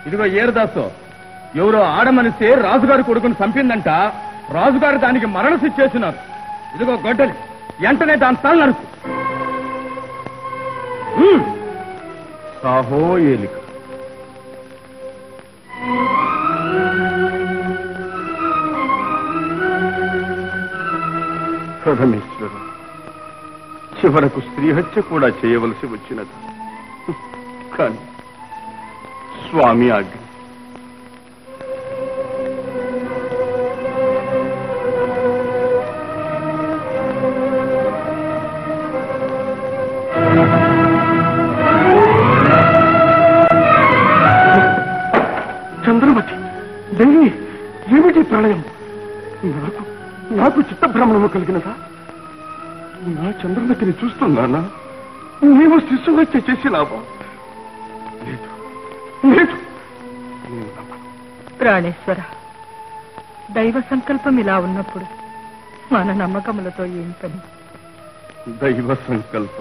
ఇదిగో ఏరదాసు ఎవరో ఆడమనిస్తే రాజుగారి కొడుకుని చంపిందంట రాజుగారు దానికి మరణశిక్ష చేస్తున్నారు ఇదిగో గొడ్డలి వెంటనే దాని తల నరుకు హ్మ్. సాహో ఏలిక పరమేశ్వర చివరకు స్త్రీహత్య కూడా చేయవలసి వచ్చినది కానీ స్వామి ఆజ్ఞ చంద్రమతి దేవి ఏమిటి ప్రళయం నాకు నాకు చిత్తభ్రమణము కలిగినదా నా చంద్రమతిని చూస్తున్నానా నీవు శిశుహత్య చేసినావా లేదు లేదు నేను నమ్మను. ప్రాణేశ్వర దైవ సంకల్పం ఇలా ఉన్నప్పుడు మన నమ్మకములతో ఏం పని దైవ సంకల్పం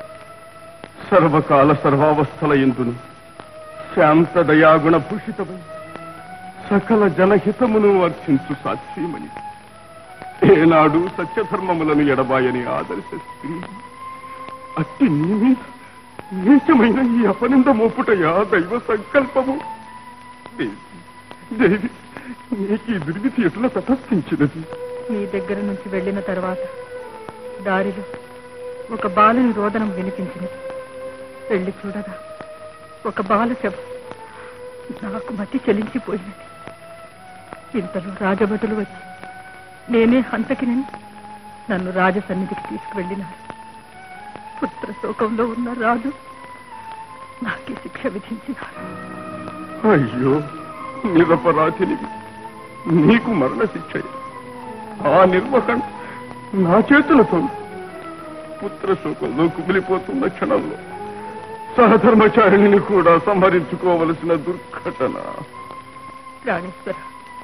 సర్వకాల సర్వావస్థల ఎందును శాంత దయాగుణ భూషితమై సకల జనహితమును అర్చించు సాక్షిమని ఏనాడు సత్యధర్మములను ఎడబాయని ఆదర్శ స్త్రీ అట్టి నీ మీద నీచమైన ఈ అపనింద మోపుటయా దైవ సంకల్పము దేవి, దేవి నీకు ఈ దుర్విధి ఎట్లా తటస్థించినది మీ దగ్గర నుంచి వెళ్ళిన తర్వాత దారిలో ఒక బాలుని రోదనం వినిపించినది వెళ్ళి చూడగా ఒక బాల శవం నాకు మతి చెలించిపోయినది ఇంతలో రాజభటులు వచ్చి నేనే హంతకినని నన్ను రాజ సన్నిధికి తీసుకువెళ్ళినారు పుత్ర శోకంలో ఉన్న రాజు నాకే శిక్ష విధించినారు అయ్యో నిరపరాధినివి నీకు మరణ శిక్ష ఆ నిర్వహణ నా చేతులతో పుత్ర శోకంలో కుమిలిపోతున్న క్షణంలో సహధర్మచారిణిని కూడా సంహరించుకోవలసిన దుర్ఘటన ప్రాణేశ్వర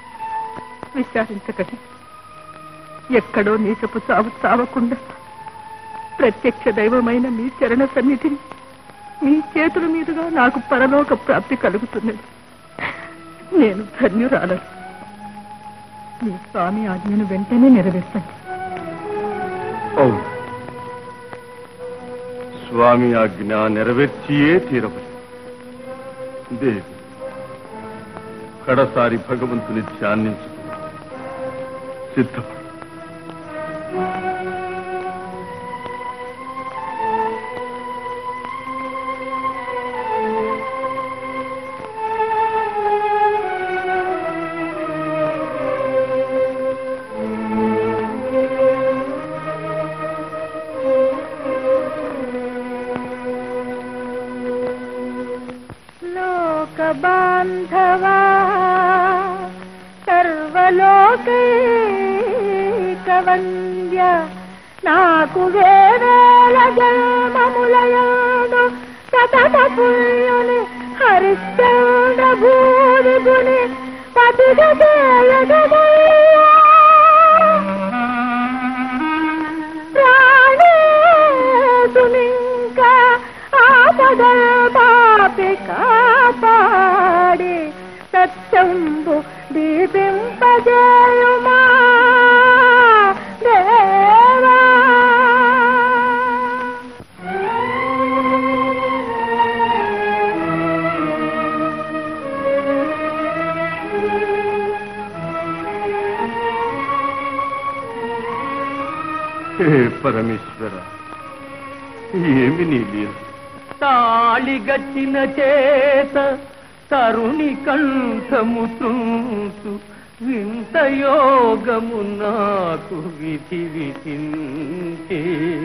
విచారించకటి ఎక్కడో నీచపు సాగు సావకుండా ప్రత్యక్ష దైవమైన మీ చరణ సన్నిధిని మీ చేతుల మీదుగా నాకు పరలోక ప్రాప్తి కలుగుతున్నది నేను ధన్యురాలను మీ స్వామి ఆజ్ఞను వెంటనే నెరవేర్చండి అవును స్వామి ఆజ్ఞ నెరవేర్చియే తీరవదు దేవి కడసారి భగవంతుని ధ్యానించు సిద్ధపడు లోక బాంధవా సర్వలోకైకవంద్య నాకు వేవేల జన్మములయాను సతత పుణ్యుని హరిశ్చంద భూరిగుని పతిత ప్రాణేశునింకా ఆపద పాపి కాపాడి సత్యంబు దీపింపజేయుమా దేవా హే పరమేశ్వర ఏమి నీ లీల తాళిగట్టిన చేత తరుణి కంఠము చూసు వింత యోగము నాకు విధి విధించే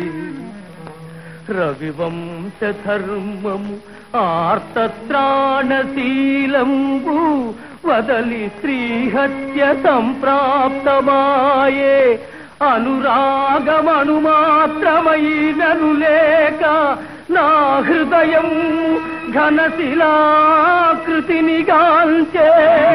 రవివంశ ధర్మము ఆర్తత్రాణశీలంబు వదలి శ్రీహత్య సంప్రాప్తమాయే అనురాగమను మాత్రమైనను లేక నా హృదయం ఘనశిలాకృతిని గాంచే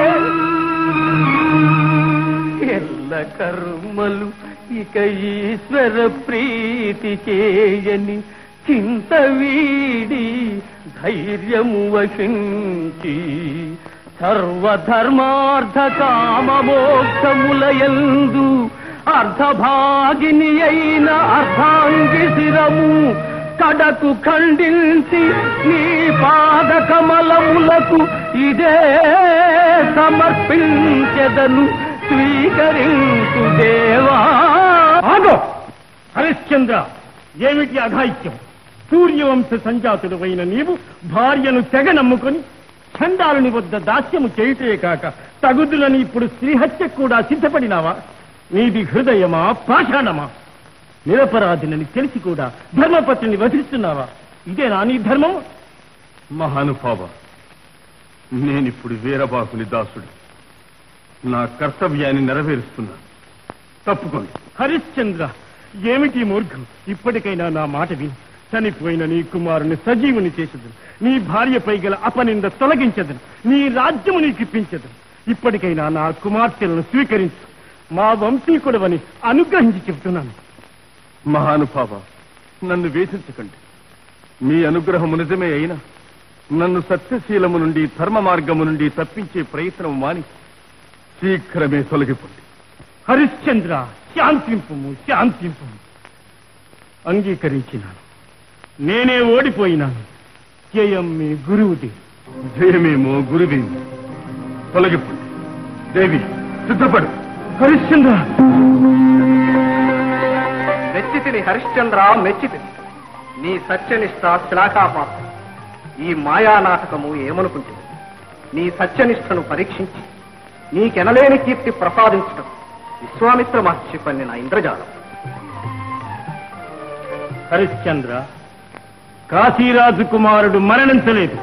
ఎల్ల కర్మలు ఇక ఈశ్వర ప్రీతి చేయని చింత వీడి ధైర్యము వశించి సర్వధర్మార్థ కామమోక్షములయందు అర్ధభాగిని అయిన అర్ధాంగి శిరము కడకు ఖండించి నీ పాద కమలములకు ఇదే సమర్పించెదను స్వీకరించు దేవా ఆగో హరిశ్చంద్ర ఏమిటి అఘాయిత్యం సూర్యవంశ సంజాతుడు అయిన నీవు భార్యను తెగ నమ్ముకొని చండాలుని వద్ద దాస్యము చేయుటే కాక తగుదులని ఇప్పుడు శ్రీహత్య కూడా సిద్ధపడినావా నీది హృదయమా పాషాణమా నిరపరాధినని తెలిసి కూడా ధర్మపత్రిని వధిస్తున్నావా ఇదేనా నీ ధర్మం మహానుభావ నేనిప్పుడు వీరబాహుని దాసుడు నా కర్తవ్యాన్ని నెరవేరుస్తున్నాను తప్పుకోండి హరిశ్చంద్ర ఏమిటి మూర్ఖం ఇప్పటికైనా నా మాట విని చనిపోయిన నీ కుమారుని సజీవుని చేసేదను నీ భార్యపై గల అపనింద తొలగించదను నీ రాజ్యము నీకిప్పించదను ఇప్పటికైనా నా కుమార్తెలను స్వీకరించు మా వంశీకుడవని అనుగ్రహించి చెప్తున్నాను మహానుభావ నన్ను వేధించకండి మీ అనుగ్రహము నిజమే అయినా నన్ను సత్యశీలము నుండి ధర్మ మార్గము నుండి తప్పించే ప్రయత్నం మాని శీఘ్రమే తొలగిపోండి హరిశ్చంద్ర శాంతింపు శాంతింపు అంగీకరించినాను నేనే ఓడిపోయినాను జయం మీ గురువుది జయమేమో గురుదేవి తొలగిపోండి దేవి సిద్ధపడు హరిశ్చంద్ర మెచ్చితిని హరిశ్చంద్ర మెచ్చితిని నీ సత్యనిష్ట శ్లాఘాపాత్ర ఈ మాయా నాటకము ఏమనుకుంటుంది నీ సత్యనిష్టను పరీక్షించి నీకెనలేని కీర్తి ప్రసాదించటం విశ్వామిత్ర మహర్షి పన్నిన ఇంద్రజాలం హరిశ్చంద్ర కాశీరాజు కుమారుడు మరణించలేదు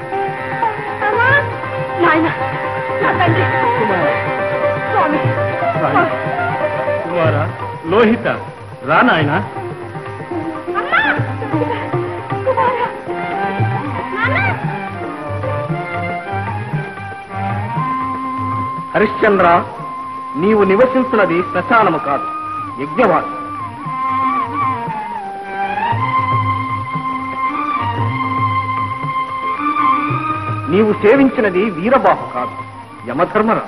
నాయన నా తండ్రి స్వామి కుమార లోహిత రానాయనా అమ్మా కుమార నాన్న హరిశ్చంద్ర నీవు నివసించున్నది శ్మశానము కాదు యజ్ఞవాడు నీవు సేవించినది వీరబాహు కాదు యమధర్మరాజు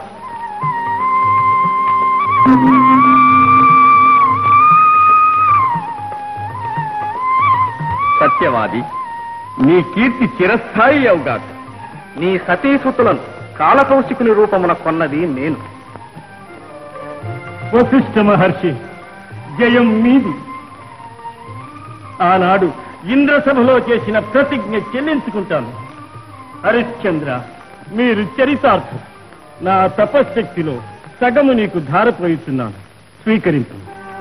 సత్యవాది నీ కీర్తి చిరస్థాయి అవుగాక నీ సతీసుతులను కాలకౌశికుని రూపమున కొన్నది నేను వశిష్ఠ మహర్షి జయం మీది ఆనాడు ఇంద్రసభలో చేసిన ప్రతిజ్ఞ చెల్లించుకుంటాను హరిశ్చంద్ర మీరు చరితార్థం నా తపశ్శక్తిలో సగము నీకు ధారపోయిస్తున్నాను స్వీకరించు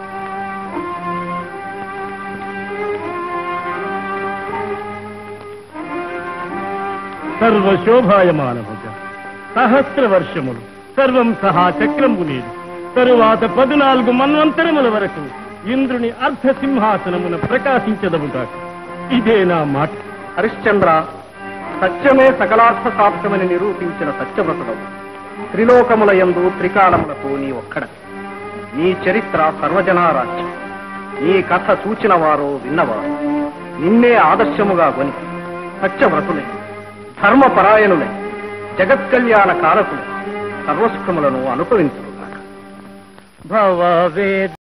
సర్వశోభాయమానముగా సహస్ర వర్షములు సర్వం సహా చక్రము లేదు తరువాత పద్నాలుగు మన్వంతరముల వరకు ఇంద్రుని అర్ధ సింహాసనమున ప్రకాశించదవుగాక ఇదే నా మాట హరిశ్చంద్ర సత్యమే సకలార్థ సాధ్యమని నిరూపించిన సత్యవ్రతుడవు త్రిలోకముల యందు త్రికాలములకు నీ ఒక్కడ నీ చరిత్ర సర్వజనారాజ్యం నీ కథ చూచిన వారు విన్నవారు నిన్నే ఆదర్శముగా కొని సత్యవ్రతులై ధర్మపరాయణులై జగత్కళ్యాణ కారకులై సర్వసుఖములను అనుభవించుగాక భవ వేద